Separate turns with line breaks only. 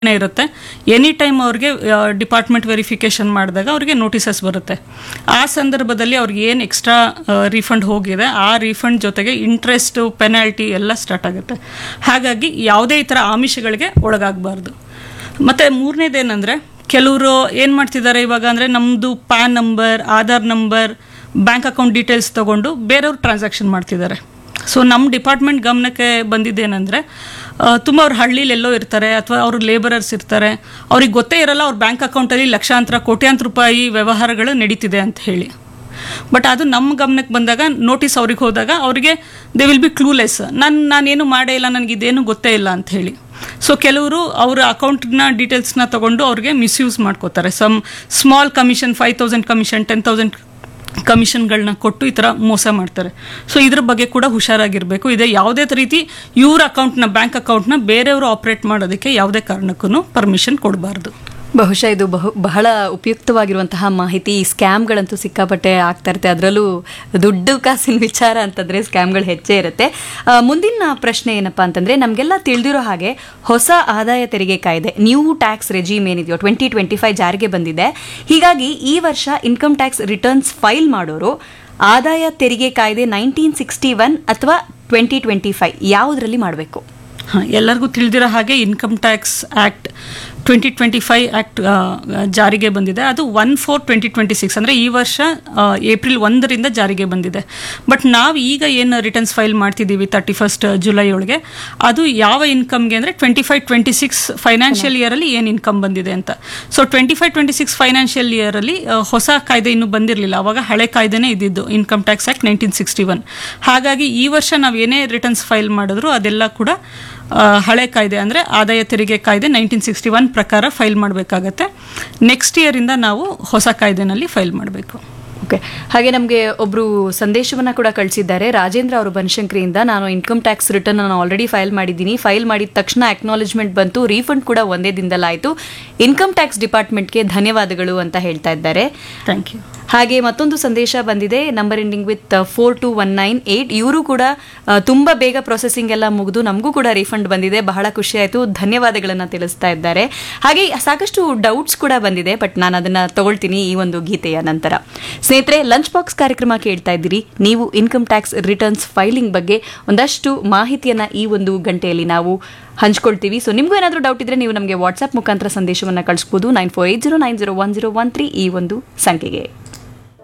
ಇರುತ್ತೆ any time ಅವ್ರಿಗೆ department verification ಮಾಡಿದಾಗ ಅವ್ರಿಗೆ ನೋಟಿಸಸ್ ಬರುತ್ತೆ ಆ ಸಂದರ್ಭದಲ್ಲಿ ಅವ್ರಿಗೆ ಏನು ಎಕ್ಸ್ಟ್ರಾ ರೀಫಂಡ್ ಹೋಗಿದೆ ಆ ರೀಫಂಡ್ ಜೊತೆಗೆ ಇಂಟ್ರೆಸ್ಟು ಪೆನಾಲ್ಟಿ ಎಲ್ಲ ಸ್ಟಾರ್ಟ್ ಆಗುತ್ತೆ ಹಾಗಾಗಿ ಯಾವುದೇ ಈ ಥರ ಆಮಿಷಗಳಿಗೆ ಒಳಗಾಗಬಾರ್ದು ಮತ್ತು ಮೂರನೇದೇನೆಂದರೆ ಕೆಲವರು ಏನು ಮಾಡ್ತಿದ್ದಾರೆ ಇವಾಗ ಅಂದರೆ ನಮ್ಮದು PAN number Aadhaar number bank account details ತೊಗೊಂಡು ಬೇರೆಯವ್ರು ಟ್ರಾನ್ಸಾಕ್ಷನ್ ಮಾಡ್ತಿದ್ದಾರೆ ಸೊ ನಮ್ಮ ಡಿಪಾರ್ಟ್ಮೆಂಟ್ ಗಮನಕ್ಕೆ ಬಂದಿದ್ದೇನೆಂದರೆ ತುಂಬ ಅವ್ರು ಹಳ್ಳಿಲಿ ಎಲ್ಲೋ ಇರ್ತಾರೆ ಅಥವಾ ಅವರು ಲೇಬರರ್ಸ್ ಇರ್ತಾರೆ ಅವ್ರಿಗೆ ಗೊತ್ತೇ ಇರಲ್ಲ ಅವ್ರ ಬ್ಯಾಂಕ್ ಅಕೌಂಟಲ್ಲಿ ಲಕ್ಷಾಂತರ ಕೋಟ್ಯಾಂತರ ರೂಪಾಯಿ ವ್ಯವಹಾರಗಳು ನಡೀತಿದೆ ಅಂತ ಹೇಳಿ ಬಟ್ ಅದು ನಮ್ಮ ಗಮನಕ್ಕೆ ಬಂದಾಗ ನೋಟಿಸ್ ಅವ್ರಿಗೆ ಹೋದಾಗ ಅವರಿಗೆ ದೇ ವಿಲ್ ಬಿ ಕ್ಲೂಲೆಸ್ ನಾನು ನಾನೇನು ಮಾಡೇ ಇಲ್ಲ ನನಗೆ ಇದೇನು ಗೊತ್ತೇ ಇಲ್ಲ ಅಂತ ಹೇಳಿ ಸೊ ಕೆಲವರು ಅವರ ಅಕೌಂಟ್ನ ಡೀಟೇಲ್ಸ್ನ ತಗೊಂಡು ಅವ್ರಿಗೆ ಮಿಸ್ಯೂಸ್ ಮಾಡ್ಕೋತಾರೆ some small commission five thousand commission ten thousand ಕಮಿಷನ್ಗಳನ್ನ ಕೊಟ್ಟು ಈ ಥರ ಮೋಸ ಮಾಡ್ತಾರೆ ಸೊ ಇದ್ರ ಬಗ್ಗೆ ಕೂಡ ಹುಷಾರಾಗಿರಬೇಕು ಇದೆ ಯಾವುದೇ ರೀತಿ ಇವ್ರ ಅಕೌಂಟ್ನ ಬ್ಯಾಂಕ್ ಅಕೌಂಟ್ನ ಬೇರೆಯವರು ಆಪ್ರೇಟ್ ಮಾಡೋದಕ್ಕೆ ಯಾವುದೇ ಕಾರಣಕ್ಕೂ ಪರ್ಮಿಷನ್ ಕೊಡಬಾರ್ದು
ಬಹುಶಃ ಇದು ಬಹು ಬಹಳ ಉಪಯುಕ್ತವಾಗಿರುವಂತಹ ಮಾಹಿತಿ ಈ ಸ್ಕ್ಯಾಮ್ಗಳಂತೂ ಸಿಕ್ಕಾಪಟ್ಟೆ ಆಗ್ತಾ ಇರುತ್ತೆ ಅದರಲ್ಲೂ ದುಡ್ಡು ಕಾಸಿನ ವಿಚಾರ ಅಂತಂದ್ರೆ ಸ್ಕ್ಯಾಮ್ಗಳು ಹೆಚ್ಚೇ ಇರುತ್ತೆ ಆ, ಮುಂದಿನ ಪ್ರಶ್ನೆ ಏನಪ್ಪಾ ಅಂತಂದ್ರೆ ನಮಗೆಲ್ಲ ತಿಳಿದಿರೋ ಹಾಗೆ ಹೊಸ ಆದಾಯ ತೆರಿಗೆ ಕಾಯ್ದೆ ನ್ಯೂ ಟ್ಯಾಕ್ಸ್ ರೆಜಿಮ್ ಏನಿದೆಯೋ ಟ್ವೆಂಟಿ ಟ್ವೆಂಟಿ ಫೈವ್ ಜಾರಿಗೆ ಬಂದಿದೆ ಹೀಗಾಗಿ ಈ ವರ್ಷ ಇನ್ಕಮ್ ಟ್ಯಾಕ್ಸ್ ರಿಟರ್ನ್ಸ್ ಫೈಲ್ ಮಾಡೋರು ಆದಾಯ ತೆರಿಗೆ ಕಾಯ್ದೆ ನೈನ್ಟೀನ್ ಸಿಕ್ಸ್ಟಿ ಒನ್ ಅಥವಾ ಟ್ವೆಂಟಿ ಟ್ವೆಂಟಿ ಫೈವ್ ಯಾವುದರಲ್ಲಿ ಮಾಡಬೇಕು
ಹಾಂ ಎಲ್ಲರಿಗೂ ತಿಳಿದಿರೋ ಹಾಗೆ income tax act twenty twenty five act ಜಾರಿಗೆ ಬಂದಿದೆ ಅದು one four twenty twenty six ಅಂದರೆ ಈ ವರ್ಷ ಆ, ಏಪ್ರಿಲ್ ಒಂದರಿಂದ ಜಾರಿಗೆ ಬಂದಿದೆ ಬಟ್ ನಾವು ಈಗ ಏನು ರಿಟರ್ನ್ಸ್ ಫೈಲ್ ಮಾಡ್ತಿದ್ದೀವಿ ತರ್ಟಿ ಫಸ್ಟ್ ಜುಲೈ ಒಳಗೆ ಅದು ಯಾವ ಇನ್ಕಮ್ಗೆ ಅಂದರೆ twenty five twenty six financial ಇಯರಲ್ಲಿ ಏನು ಇನ್ಕಮ್ ಬಂದಿದೆ ಅಂತ so twenty five twenty six financial ಇಯರಲ್ಲಿ ಹೊಸ ಕಾಯ್ದೆ ಇನ್ನೂ ಬಂದಿರಲಿಲ್ಲ ಅವಾಗ ಹಳೆ ಕಾಯ್ದೆನೇ ಇದ್ದಿದ್ದು income tax act nineteen sixty one ಹಾಗಾಗಿ ಈ ವರ್ಷ ನಾವು ಏನೇ ರಿಟರ್ನ್ಸ್ ಫೈಲ್ ಮಾಡಿದ್ರು ಅದೆಲ್ಲ ಕೂಡ ಆ, ಹಳೆ ಕಾಯ್ದೆ ಅಂದರೆ ಆದಾಯ ತೆರಿಗೆ ಕಾಯ್ದೆ ನೈನ್ಟೀನ್ ಸಿಕ್ಸ್ಟಿ ಒನ್ ಪ್ರಕಾರ ಫೈಲ್ ಮಾಡಬೇಕಾಗತ್ತೆ ನೆಕ್ಸ್ಟ್ ಇಯರಿಂದ ನಾವು ಹೊಸ ಕಾಯ್ದೆನಲ್ಲಿ ಫೈಲ್ ಮಾಡಬೇಕು
ಓಕೆ ಹಾಗೆ ನಮಗೆ ಒಬ್ರು ಸಂದೇಶವನ್ನ ಕೂಡ ಕಳಿಸಿದ್ದಾರೆ ರಾಜೇಂದ್ರ ಅವರು ಬನಶಂಕರಿಯಿಂದ ನಾನು ಇನ್ಕಮ್ ಟ್ಯಾಕ್ಸ್ ರಿಟರ್ನ್ ನಾನು ಆಲ್ರೆಡಿ ಫೈಲ್ ಮಾಡಿದ್ದೀನಿ ಫೈಲ್ ಮಾಡಿದ ತಕ್ಷಣ ಅಕ್ನಾಲೇಜ್ಮೆಂಟ್ ಬಂತು ರೀಫಂಡ್ ಕೂಡ ಒಂದೇ ದಿನದಲ್ಲಾಯಿತು ಇನ್ಕಮ್ ಟ್ಯಾಕ್ಸ್ ಡಿಪಾರ್ಟ್ಮೆಂಟ್ಗೆ ಧನ್ಯವಾದಗಳು ಅಂತ ಹೇಳ್ತಾ ಇದ್ದಾರೆ
ಥ್ಯಾಂಕ್ ಯು
ಹಾಗೆ ಮತ್ತೊಂದು ಸಂದೇಶ ಬಂದಿದೆ number ending with four two one nine eight ಇವರು ಕೂಡ ಆ, ತುಂಬಾ ಬೇಗ ಪ್ರೊಸೆಸಿಂಗ್ ಎಲ್ಲ ಮುಗಿದು ನಮಗೂ ಕೂಡ ರೀಫಂಡ್ ಬಂದಿದೆ ಬಹಳ ಖುಷಿ ಆಯಿತು ಧನ್ಯವಾದಗಳನ್ನು ತಿಳಿಸ್ತಾ ಇದ್ದಾರೆ ಹಾಗೆ ಸಾಕಷ್ಟು ಡೌಟ್ಸ್ ಕೂಡ ಬಂದಿದೆ ಬಟ್ ನಾನು ಅದನ್ನ ತಗೊಳ್ತೀನಿ ಈ ಒಂದು ಗೀತೆಯ ನಂತರ ಸ್ನೇಹಿತರೆ ಲಂಚ್ ಬಾಕ್ಸ್ ಕಾರ್ಯಕ್ರಮ ಕೇಳ್ತಾ ಇದ್ದೀರಿ ನೀವು ಇನ್ಕಮ್ ಟ್ಯಾಕ್ಸ್ ರಿಟರ್ನ್ಸ್ ಫೈಲಿಂಗ್ ಬಗ್ಗೆ ಒಂದಷ್ಟು ಮಾಹಿತಿಯನ್ನ ಈ ಒಂದು ಗಂಟೆಯಲ್ಲಿ ನಾವು ಹಂಚ್ಕೊಳ್ತೀವಿ ಸೊ ನಿಮಗೂ ಏನಾದರೂ ಡೌಟ್ ಇದ್ರೆ ನೀವು ನಮಗೆ ವಾಟ್ಸ್ಆಪ್ ಮುಖಾಂತರ ಸಂದೇಶವನ್ನು ಕಳಿಸ್ಬೋದು nine four eight zero nine zero one zero one three ಈ ಒಂದು ಸಂಖ್ಯೆಗೆ